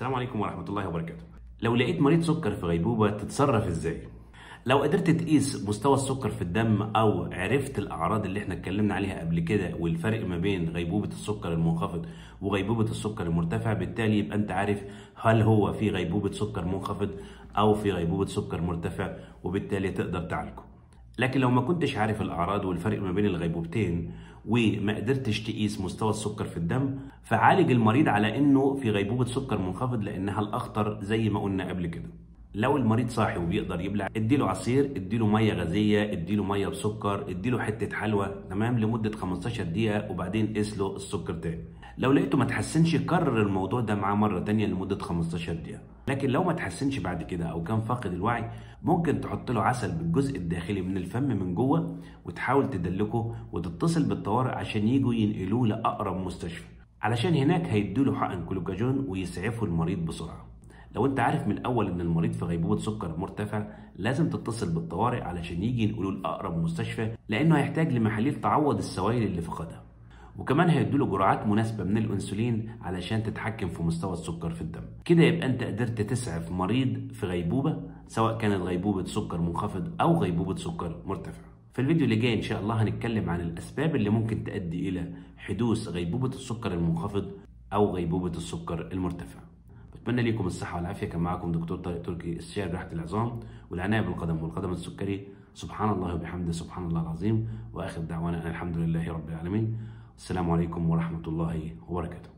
السلام عليكم ورحمة الله وبركاته لو لقيت مريض سكر في غيبوبة تتصرف ازاي؟ لو قدرت تقيس مستوى السكر في الدم او عرفت الاعراض اللي احنا اتكلمنا عليها قبل كده والفرق ما بين غيبوبة السكر المنخفض وغيبوبة السكر المرتفع بالتالي يبقى انت عارف هل هو في غيبوبة سكر منخفض او في غيبوبة سكر مرتفع وبالتالي تقدر تعالجه لكن لو ما كنتش عارف الاعراض والفرق ما بين الغيبوبتين وما قدرتش تقيس مستوى السكر في الدم فعالج المريض على انه في غيبوبه سكر منخفض لانها الاخطر زي ما قلنا قبل كده لو المريض صاحي وبيقدر يبلع اديله عصير اديله ميه غازيه اديله ميه بسكر اديله حته حلوى تمام لمده 15 دقيقه وبعدين قيس له السكر تاني لو لقيته ما تحسنش كرر الموضوع ده معاه مره تانية لمده 15 دقيقه لكن لو ما تحسنش بعد كده او كان فاقد الوعي ممكن تحط له عسل بالجزء الداخلي من الفم من جوه وتحاول تدلكه وتتصل بالطوارئ عشان يجوا ينقلوه لاقرب مستشفى علشان هناك هيدوا له حقن كلوكاجون ويسعفوا المريض بسرعه لو انت عارف من الاول ان المريض في غيبوبه سكر مرتفع لازم تتصل بالطوارئ علشان يجي ينقلوه لاقرب مستشفى لانه هيحتاج لمحاليل تعوض السوائل اللي فقدها وكمان هيدوله جرعات مناسبة من الأنسولين علشان تتحكم في مستوى السكر في الدم كده يبقى أنت قدرت تسعف مريض في غيبوبة سواء كانت غيبوبة سكر منخفض أو غيبوبة سكر مرتفع في الفيديو اللي جاي إن شاء الله هنتكلم عن الأسباب اللي ممكن تؤدي إلى حدوث غيبوبة السكر المنخفض أو غيبوبة السكر المرتفع بتمنى لكم الصحة والعافية كان معاكم دكتور طارق تركي استشاري راحة العظام والعناية بالقدم والقدم السكري سبحان الله وبحمده سبحان الله العظيم وآخر دعوانا أن الحمد لله رب العالمين السلام عليكم ورحمة الله وبركاته